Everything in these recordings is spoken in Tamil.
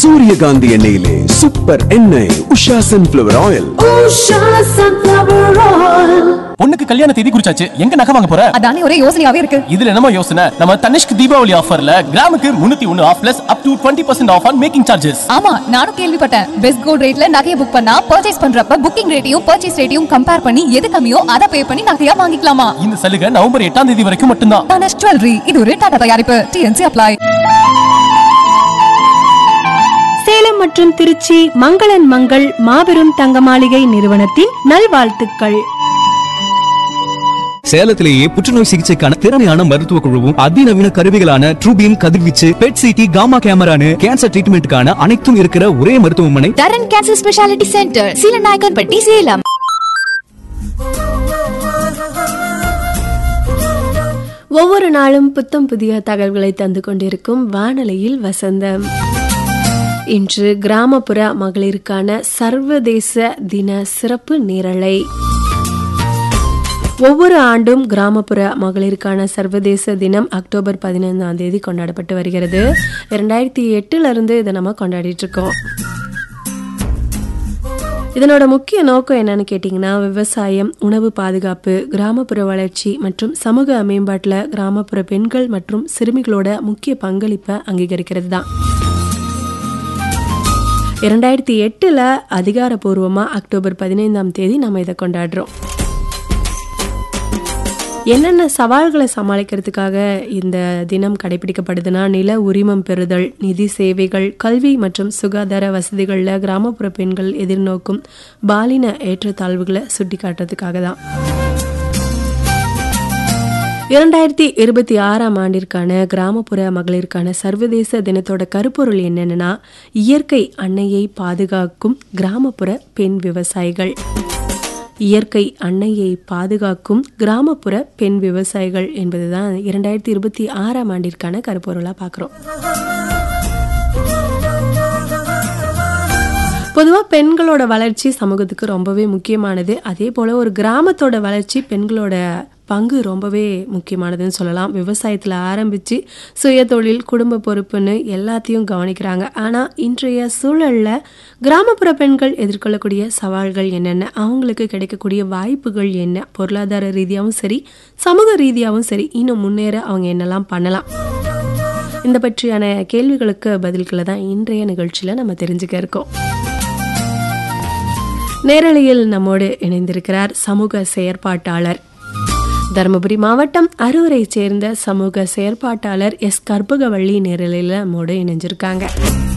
சூரியகாந்தி எண்ணெயிலே சூப்பர் எண்ணெய் Usha sunflower oil Usha Sunflower Oil. பொண்ணுக்கு கல்யாண தேதி குறிச்சாச்சு எங்க நகை வாங்க போற அதானே ஒரே யோசனையாவே இருக்கு இதுல என்னமோ யோசனை நம்ம தனிஷ்க் தீபாவளி ஆஃபர்ல கிராமுக்கு முன்னூத்தி ஒன்னு off plus up to twenty percent off on making charges ஆமா நானும் கேள்விப்பட்டேன் பெஸ்ட் கோல்ட் ரேட்ல நகையை புக் பண்ணா பர்ச்சேஸ் பண்றப்ப புக்கிங் ரேட்டையும் பர்ச்சேஸ் ரேட்டையும் கம்பேர் பண்ணி எது கம்மியோ அதை பே பண்ணி நகையா வாங்கிக்கலாமா இந்த சலுகை நவம்பர் எட்டாம் தேதி வரைக்கும் மட்டும்தான் தனஷ் ஜுவல்லரி இது ஒரு டாடா தயாரிப்பு டிஎன்சி அப்ளை சேலம் மற்றும் திருச்சி மங்களன் மங்கள் மாபெரும் தங்க மாளிகை நிறுவனத்தின் நல்வாழ்த்துக்கள் சேலத்திலேயே புற்றுநோய் சிகிச்சைக்கான திறமையான மருத்துவ குழுவும் அதிநவீன கருவிகளான ட்ரூபீம் கதிர்வீச்சு பெட் சிடி காமா கேமரானு கேன்சர் ட்ரீட்மெண்ட்டுக்கான அனைத்தும் இருக்கிற ஒரே மருத்துவமனை Dharan cancer speciality centre Seelanayakkanpatti Salem ஒவ்வொரு நாளும் புத்தம் புதிய தகவல்களை தந்து கொண்டிருக்கும் வானொலியில் வசந்தம் இன்று கிராமப்புற மகளிருக்கான சர்வதேச தின சிறப்பு நேரலை ஒவ்வொரு ஆண்டும் கிராமப்புற மகளிருக்கான சர்வதேச தினம் அக்டோபர் பதினைந்தாம் தேதி கொண்டாடப்பட்டு வருகிறது இரண்டாயிரத்தி எட்டுல இருந்து இதை நம்ம கொண்டாடிட்டு இருக்கோம் இதனோட முக்கிய நோக்கம் என்னன்னு கேட்டிங்கன்னா விவசாயம் உணவு பாதுகாப்பு கிராமப்புற வளர்ச்சி மற்றும் சமூக மேம்பாட்டில் கிராமப்புற பெண்கள் மற்றும் சிறுமிகளோட முக்கிய பங்களிப்பை அங்கீகரிக்கிறது தான் இரண்டாயிரத்தி எட்டில் அதிகாரப்பூர்வமாக அக்டோபர் பதினைந்தாம் தேதி நம்ம இதை கொண்டாடுறோம் என்னென்ன சவால்களை சமாளிக்கிறதுக்காக இந்த தினம் கடைபிடிக்கப்படுதுன்னா நில உரிமம் பெறுதல் நிதி சேவைகள் கல்வி மற்றும் சுகாதார வசதிகளில் கிராமப்புற பெண்கள் எதிர்நோக்கும் பாலின ஏற்றத்தாழ்வுகளை சுட்டி காட்டுறதுக்காக தான் இரண்டாயிரத்தி இருபத்தி ஆறாம் ஆண்டிற்கான கிராமப்புற மகளிருக்கான சர்வதேச தினத்தோட கருப்பொருள் என்னென்னா இயற்கை அன்னையை பாதுகாக்கும் கிராமப்புற பெண் விவசாயிகள் இயற்கை அன்னையை பாதுகாக்கும் கிராமப்புற பெண் விவசாயிகள் என்பதுதான் இரண்டாயிரத்தி இருபத்தி ஆறாம் ஆண்டிற்கான கருப்பொருளாக பார்க்குறோம் பொதுவாக பெண்களோட வளர்ச்சி சமூகத்துக்கு ரொம்பவே முக்கியமானது அதே போல் ஒரு கிராமத்தோட வளர்ச்சி பெண்களோட பங்கு ரொம்பவே முக்கியமானதுன்னு சொல்லலாம் விவசாயத்தில் ஆரம்பித்து சுய தொழில் குடும்ப பொறுப்புன்னு எல்லாத்தையும் கவனிக்கிறாங்க ஆனால் இன்றைய சூழலில் கிராமப்புற பெண்கள் எதிர்கொள்ளக்கூடிய சவால்கள் என்னென்ன அவங்களுக்கு கிடைக்கக்கூடிய வாய்ப்புகள் என்ன பொருளாதார ரீதியாகவும் சரி சமூக ரீதியாகவும் சரி இன்னும் முன்னேற அவங்க என்னெல்லாம் பண்ணலாம் இந்த பற்றியான கேள்விகளுக்கு பதில்களை தான் இன்றைய நிகழ்ச்சியில் நம்ம தெரிஞ்சுக்க இருக்கோம் நேரலையில் நம்மோடு இணைந்திருக்கிறார் சமூக செயற்பாட்டாளர் தருமபுரி மாவட்டம் அரூரை சேர்ந்த சமூக செயற்பாட்டாளர் எஸ் கற்பகவள்ளி நேரலையில் நம்மோடு இணைஞ்சிருக்காங்க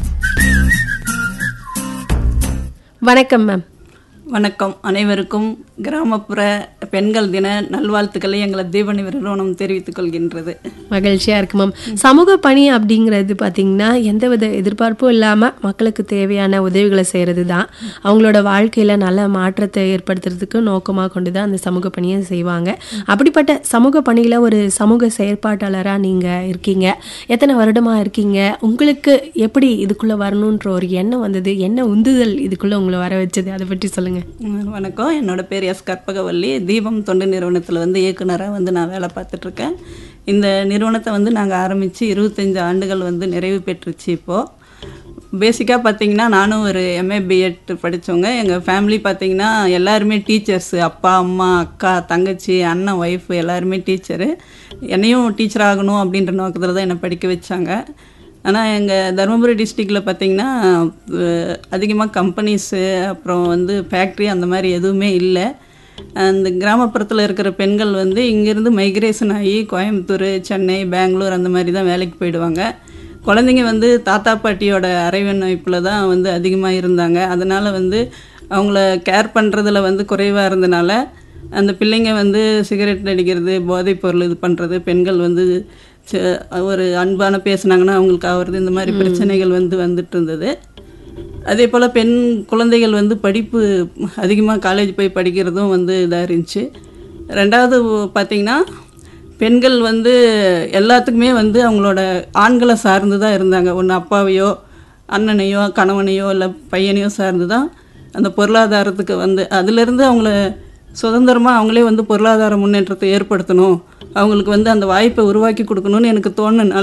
வணக்கம் மேம் வணக்கம் அனைவருக்கும் கிராமப்புற பெண்கள் தின நல்வாழ்த்துக்களை எங்களை தீபனி நிறுவனம் தெரிவித்துக் கொள்கின்றது மகிழ்ச்சியா இருக்கு மேம் சமூக பணி அப்படிங்கிறது பார்த்தீங்கன்னா எந்தவித எதிர்பார்ப்பும் இல்லாமல் மக்களுக்கு தேவையான உதவிகளை செய்கிறது தான் அவங்களோட வாழ்க்கையில் நல்ல மாற்றத்தை ஏற்படுத்துறதுக்கு நோக்கமாக கொண்டு தான் அந்த சமூக பணியை செய்வாங்க அப்படிப்பட்ட சமூக பணியில் ஒரு சமூக செயற்பாட்டாளராக நீங்கள் இருக்கீங்க எத்தனை வருடமாக இருக்கீங்க உங்களுக்கு எப்படி இதுக்குள்ளே வரணுன்ற ஒரு எண்ணம் வந்தது என்ன உந்துதல் இதுக்குள்ளே உங்களை வர வச்சது அதை பற்றி சொல்லுங்கள் உம், வணக்கம் என்னோட பேர் எஸ் கற்பகவல்லி தீபம் தொண்டு நிறுவனத்தில் வந்து இயக்குனராக வந்து நான் வேலை பார்த்துட்ருக்கேன் இந்த நிறுவனத்தை வந்து நாங்கள் ஆரம்பித்து இருபத்தஞ்சு ஆண்டுகள் வந்து நிறைவு பெற்றுச்சு இப்போது பேசிக்காக பார்த்தீங்கன்னா நானும் ஒரு எம்ஏ பிஎட் படித்தவங்க எங்கள் ஃபேமிலி பார்த்தீங்கன்னா எல்லாருமே டீச்சர்ஸு அப்பா அம்மா அக்கா தங்கச்சி அண்ணன் ஒய்ஃப் எல்லாருமே டீச்சரு என்னையும் டீச்சர் ஆகணும் அப்படின்ற நோக்கத்தில் தான் என்னை படிக்க வச்சாங்க ஆனால் எங்கள் தருமபுரி டிஸ்ட்ரிக்டில் பார்த்தீங்கன்னா அதிகமாக கம்பெனிஸு அப்புறம் வந்து ஃபேக்ட்ரி அந்த மாதிரி எதுவுமே இல்லை அந்த கிராமப்புறத்தில் இருக்கிற பெண்கள் வந்து இங்கேருந்து மைக்ரேஷன் ஆகி கோயம்புத்தூர் சென்னை பெங்களூர் அந்த மாதிரி தான் வேலைக்கு போயிடுவாங்க குழந்தைங்க வந்து தாத்தா பாட்டியோட அரவணைப்பில் தான் வந்து அதிகமாக இருந்தாங்க அதனால் வந்து அவங்கள கேர் பண்ணுறதுல வந்து குறைவாக இருந்தனால அந்த பிள்ளைங்க வந்து சிகரெட் அடிக்கிறது போதைப் பொருள் இது பண்ணுறது பெண்கள் வந்து ச- ஒரு அன்பான பேசுனாங்கன்னா அவங்களுக்கு ஆகிறது இந்த மாதிரி பிரச்சனைகள் வந்து வந்துட்டு இருந்தது அதே போல் பெண் குழந்தைகள் வந்து படிப்பு அதிகமாக காலேஜ் போய் படிக்கிறதும் வந்து இதாக இருந்துச்சு ரெண்டாவது பார்த்திங்கன்னா பெண்கள் வந்து எல்லாத்துக்குமே வந்து அவங்களோட ஆண்களை சார்ந்து தான் இருந்தாங்க ஒன்று அப்பாவையோ அண்ணனையோ கணவனையோ இல்லை பையனையோ சார்ந்து தான் அந்த பொருளாதாரத்துக்கு வந்து அதிலிருந்து அவங்கள சுதந்திரமாக அவங்களே வந்து பொருளாதார முன்னேற்றத்தை ஏற்படுத்தணும் அவங்களுக்கு வந்து அந்த வாய்ப்பை உருவாக்கி கொடுக்கணும்னு எனக்கு தோணுனால